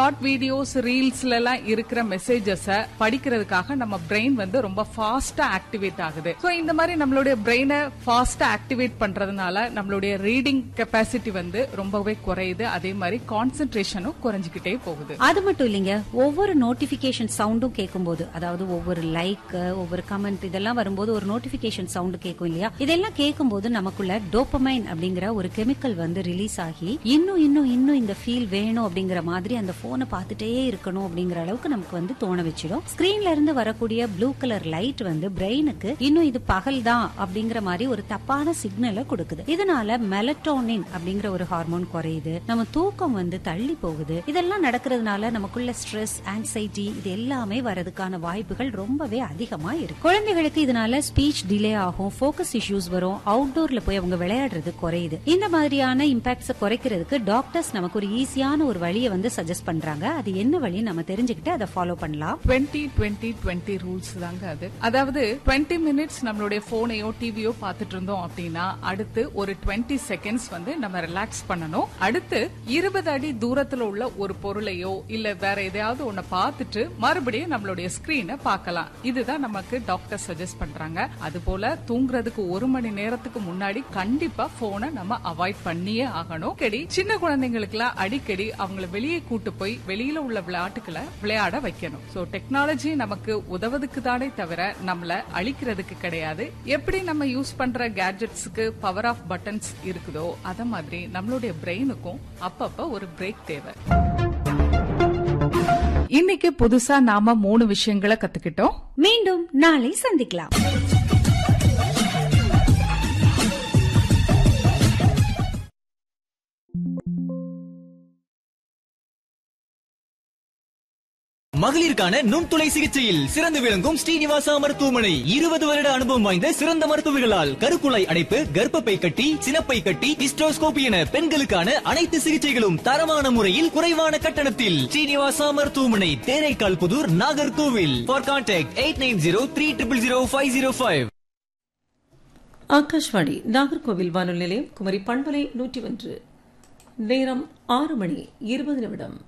short videos ரீல்ஸ்ல எல்லாம் இருக்கிற மெசேஜஸ படிக்கிறதுக்காக நம்ம பிரெயின் வந்து ரொம்ப ஃபாஸ்டா ஆக்டிவேட் ஆகுது சோ இந்த மாதிரி நம்மளுடைய பிரெயினை ஃபாஸ்டா ஆக்டிவேட் பண்றதுனால நம்மளுடைய ரீடிங் கெப்பாசிட்டி வந்து ரொம்பவே குறையுது அதே மாதிரி கான்சென்ட்ரேஷனும் குறைஞ்சுக்கிட்டே போகுது அது மட்டும் இல்லைங்க ஒவ்வொரு நோட்டிபிகேஷன் சவுண்டும் கேட்கும்போது அதாவது ஒவ்வொரு லைக் ஒவ்வொரு கமெண்ட் இதெல்லாம் வரும்போது ஒரு நோட்டிபிகேஷன் சவுண்ட் கேட்கும் இல்லையா இதெல்லாம் கேட்கும்போது நமக்குள்ள டோப்பமைன் அப்படிங்கிற ஒரு கெமிக்கல் வந்து ரிலீஸ் ஆகி இன்னும் இன்னும் இன்னும் இந்த ஃபீல் வேணும் அப்படிங்கிற மாதிரி அந்த போனை பார்த்துட்டே இருக்கணும் அப்படிங்கிற அளவுக்கு நமக்கு வந்து தோண வச்சிடும் ஸ்கிரீன்ல இருந்து வரக்கூடிய ப்ளூ கலர் லைட் வந்து பிரெயினுக்கு இன்னும் இது பகல் தான் அப்படிங்கிற மாதிரி ஒரு தப்பான சிக்னலை கொடுக்குது இதனால மெலட்டோனின் அப்படிங்கிற ஒரு ஹார்மோன் குறையுது நம்ம தூக்கம் வந்து தள்ளி போகுது இதெல்லாம் நடக்கிறதுனால நமக்குள்ள ஸ்ட்ரெஸ் ஆங்ஸைட்டி இது எல்லாமே வரதுக்கான வாய்ப்புகள் ரொம்பவே அதிகமா இருக்கு குழந்தைகளுக்கு இதனால ஸ்பீச் டிலே ஆகும் ஃபோக்கஸ் இஷ்யூஸ் வரும் அவுட்டோர்ல போய் அவங்க விளையாடுறது குறையுது இந்த மாதிரியான இம்பாக்ட்ஸ் குறைக்கிறதுக்கு டாக்டர்ஸ் நமக்கு ஒரு ஈஸியான ஒரு வழியை வந்து சஜஸ்ட் பண்றாங்க அது என்ன வழி நம்ம தெரிஞ்சுக்கிட்டு அதை ஃபாலோ பண்ணலாம் டுவெண்ட்டி டுவெண்ட்டி டுவெண்ட்டி ரூல்ஸ் தாங்க அது அதாவது டுவெண்ட்டி மினிட்ஸ் நம்மளுடைய போனையோ டிவியோ பார்த்துட்டு இருந்தோம் அப்படின்னா அடுத்து ஒரு டுவெண்ட்டி செகண்ட்ஸ் வந்து நம்ம ரிலாக்ஸ் பண்ணணும் அடுத்து இருபது அடி தூரத்துல உள்ள ஒரு பொருளையோ இல்ல வேற எதையாவது ஒன்ன பார்த்துட்டு மறுபடியும் நம்மளுடைய ஸ்கிரீனை பார்க்கலாம் இதுதான் நமக்கு டாக்டர் சஜஸ்ட் பண்றாங்க அது போல தூங்குறதுக்கு ஒரு மணி நேரத்துக்கு முன்னாடி கண்டிப்பா போனை நம்ம அவாய்ட் பண்ணியே ஆகணும் அடிக்கடி சின்ன குழந்தைங்களுக்குலாம் அடிக்கடி அவங்கள வெளியே கூட்டு போய் வெளியில உள்ள விளையாட்டுகளை விளையாட வைக்கணும் சோ டெக்னாலஜி நமக்கு உதவுறதுக்கு தானே தவிர நம்மள அழிக்கிறதுக்கு கிடையாது எப்படி நம்ம யூஸ் பண்ற கேட்ஜெட்ஸ்க்கு பவர் ஆஃப் பட்டன்ஸ் இருக்குதோ அத மாதிரி நம்மளுடைய பிரெயினுக்கும் அப்பப்ப ஒரு பிரேக் தேவை இன்னைக்கு புதுசா நாம மூணு விஷயங்களை கத்துக்கிட்டோம் மீண்டும் நாளை சந்திக்கலாம் மகளிருக்கான நுண்துளை சிகிச்சையில் சிறந்து விளங்கும் ஸ்ரீனிவாசா மருத்துவமனை இருபது வருட அனுபவம் வாய்ந்த சிறந்த மருத்துவர்களால் கருக்குழாய் அடைப்பு கர்ப்பப்பை கட்டி சினப்பை கட்டி ஹிஸ்டோஸ்கோபி என பெண்களுக்கான அனைத்து சிகிச்சைகளும் தரமான முறையில் குறைவான கட்டணத்தில் ஸ்ரீனிவாசா மருத்துவமனை Theraikal Puthur Nagercoil for contact eight nine zero three triple zero five zero five Akashvani Nagercoil வானொலி நிலையம் குமரி பண்பலை நூற்றி ஒன்று நேரம் ஆறு மணி இருபது நிமிடம்